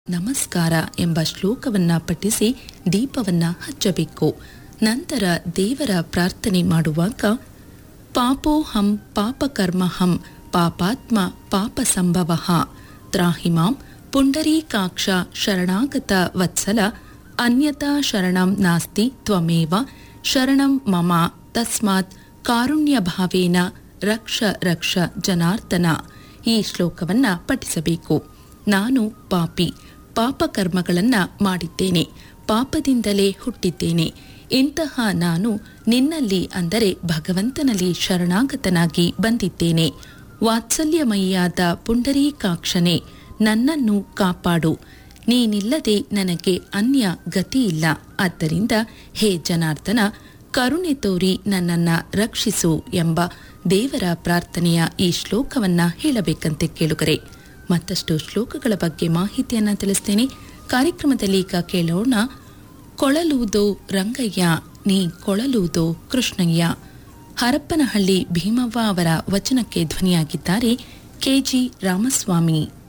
ನಮಸ್ಕಾರ ಎಂಬ ಶ್ಲೋಕವನ್ನ ಪಠಿಸಿ ದೀಪವನ್ನ ಹಚ್ಚಬೇಕು ನಂತರ ದೇವರ ಪ್ರಾರ್ಥನೆ ಮಾಡುವಾಗ ಪಾಪೋಹಂ ಪಾಪಕರ್ಮಹಂ ಪಾಪಾತ್ಮ ಪಾಪ ಸಂಭವ ತ್ರಾಹಿಮಾಂ ಪುಂಡರೀಕಾಕ್ಷ ಶರಣಾಗತ ವತ್ಸಲ ಅನ್ಯತಾ ಶರಣಂ ನಾಸ್ತಿ ತ್ವಮೇವ ಶರಣಂ ಮಮ ತಸ್ಮಾತ್ ಕಾರುಣ್ಯ ಭಾವೇನ ರಕ್ಷ ರಕ್ಷ ಜನಾರ್ದನ ಈ ಶ್ಲೋಕವನ್ನ ಪಠಿಸಬೇಕು ನಾನು ಪಾಪಿ ಪಾಪಕರ್ಮಗಳನ್ನ ಮಾಡಿದ್ದೇನೆ ಪಾಪದಿಂದಲೇ ಹುಟ್ಟಿದ್ದೇನೆ ಇಂತಹ ನಾನು ನಿನ್ನಲ್ಲಿ ಅಂದರೆ ಭಗವಂತನಲ್ಲಿ ಶರಣಾಗತನಾಗಿ ಬಂದಿದ್ದೇನೆ ವಾತ್ಸಲ್ಯಮಯಿಯಾದ ಪುಂಡರೀಕಾಕ್ಷನೆ ನನ್ನನ್ನು ಕಾಪಾಡು ನೀನಿಲ್ಲದೆ ನನಗೆ ಅನ್ಯ ಗತಿಯಿಲ್ಲ ಆದ್ದರಿಂದ ಹೇ ಜನಾರ್ದನ ಕರುಣೆ ತೋರಿ ನನ್ನನ್ನ ರಕ್ಷಿಸು ಎಂಬ ದೇವರ ಪ್ರಾರ್ಥನೆಯ ಈ ಶ್ಲೋಕವನ್ನ ಹೇಳಬೇಕಂತೆ ಕೇಳುಗರೆ ಮತ್ತಷ್ಟು ಶ್ಲೋಕಗಳ ಬಗ್ಗೆ ಮಾಹಿತಿಯನ್ನ ತಿಳಿಸ್ತೇನೆ ಕಾರ್ಯಕ್ರಮದಲ್ಲಿ ಈಗ ಕೇಳೋಣ ಕೊಳಲೂದೋ ರಂಗಯ್ಯ ನೀ ಕೊಳಲೂದೋ ಕೃಷ್ಣಯ್ಯ ಹರಪ್ಪನಹಳ್ಳಿ ಭೀಮವ್ವ ಅವರ ವಚನಕ್ಕೆ ಧ್ವನಿಯಾಗಿದ್ದಾರೆ ಕೆಜಿ ರಾಮಸ್ವಾಮಿ